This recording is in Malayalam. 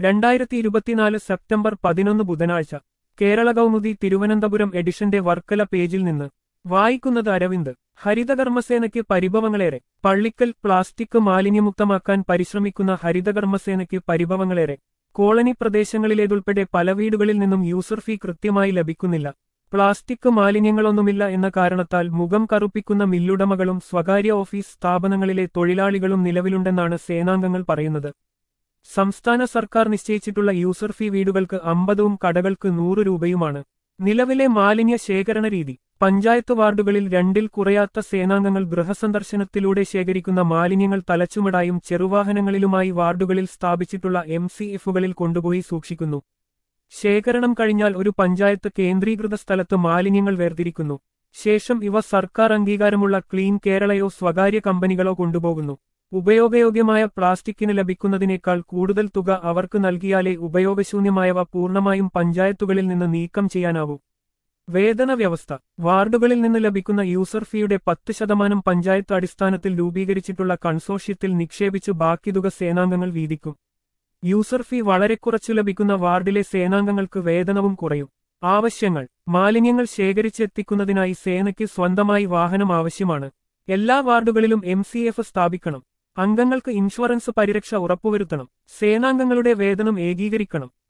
രണ്ടായിരത്തി ഇരുപത്തിനാല് സെപ്റ്റംബർ പതിനൊന്ന് ബുധനാഴ്ച കേരള കൗമുദി തിരുവനന്തപുരം എഡിഷന്റെ വർക്കല പേജിൽ നിന്ന് വായിക്കുന്നത് അരവിന്ദ് ഹരിതകർമ്മസേനയ്ക്ക് പരിഭവങ്ങളേറെ പള്ളിക്കൽ പ്ലാസ്റ്റിക് മാലിന്യമുക്തമാക്കാൻ പരിശ്രമിക്കുന്ന ഹരിതകർമ്മസേനയ്ക്ക് പരിഭവങ്ങളേറെ കോളനി പ്രദേശങ്ങളിലേതുൾപ്പെടെ പല വീടുകളിൽ നിന്നും യൂസർ ഫീ കൃത്യമായി ലഭിക്കുന്നില്ല പ്ലാസ്റ്റിക് മാലിന്യങ്ങളൊന്നുമില്ല എന്ന കാരണത്താൽ മുഖം കറുപ്പിക്കുന്ന മില്ലുടമകളും സ്വകാര്യ ഓഫീസ് സ്ഥാപനങ്ങളിലെ തൊഴിലാളികളും നിലവിലുണ്ടെന്നാണ് സേനാംഗങ്ങൾ പറയുന്നത് സംസ്ഥാന സർക്കാർ നിശ്ചയിച്ചിട്ടുള്ള യൂസർ ഫീ വീടുകൾക്ക് അമ്പതും കടകൾക്ക് നൂറ് രൂപയുമാണ് നിലവിലെ മാലിന്യ ശേഖരണ രീതി പഞ്ചായത്ത് വാർഡുകളിൽ രണ്ടിൽ കുറയാത്ത സേനാംഗങ്ങൾ ഗൃഹസന്ദർശനത്തിലൂടെ ശേഖരിക്കുന്ന മാലിന്യങ്ങൾ തലച്ചുമടായും ചെറുവാഹനങ്ങളിലുമായി വാർഡുകളിൽ സ്ഥാപിച്ചിട്ടുള്ള എം സി എഫുകളിൽ കൊണ്ടുപോയി സൂക്ഷിക്കുന്നു ശേഖരണം കഴിഞ്ഞാൽ ഒരു പഞ്ചായത്ത് കേന്ദ്രീകൃത സ്ഥലത്ത് മാലിന്യങ്ങൾ വേർതിരിക്കുന്നു ശേഷം ഇവ സർക്കാർ അംഗീകാരമുള്ള ക്ലീൻ കേരളയോ സ്വകാര്യ കമ്പനികളോ കൊണ്ടുപോകുന്നു ഉപയോഗയോഗ്യമായ പ്ലാസ്റ്റിക്കിന് ലഭിക്കുന്നതിനേക്കാൾ കൂടുതൽ തുക അവർക്ക് നൽകിയാലേ ഉപയോഗശൂന്യമായവ പൂർണ്ണമായും പഞ്ചായത്തുകളിൽ നിന്ന് നീക്കം ചെയ്യാനാവൂ വേതന വ്യവസ്ഥ വാർഡുകളിൽ നിന്ന് ലഭിക്കുന്ന യൂസർ ഫീയുടെ പത്ത് ശതമാനം പഞ്ചായത്ത് അടിസ്ഥാനത്തിൽ രൂപീകരിച്ചിട്ടുള്ള കൺസോർഷ്യത്തിൽ നിക്ഷേപിച്ച് ബാക്കി തുക സേനാംഗങ്ങൾ വീതിക്കും യൂസർ ഫീ വളരെ കുറച്ചു ലഭിക്കുന്ന വാർഡിലെ സേനാംഗങ്ങൾക്ക് വേതനവും കുറയും ആവശ്യങ്ങൾ മാലിന്യങ്ങൾ ശേഖരിച്ചെത്തിക്കുന്നതിനായി സേനയ്ക്ക് സ്വന്തമായി വാഹനം ആവശ്യമാണ് എല്ലാ വാർഡുകളിലും എം സ്ഥാപിക്കണം അംഗങ്ങൾക്ക് ഇൻഷുറൻസ് പരിരക്ഷ ഉറപ്പുവരുത്തണം സേനാംഗങ്ങളുടെ വേതനം ഏകീകരിക്കണം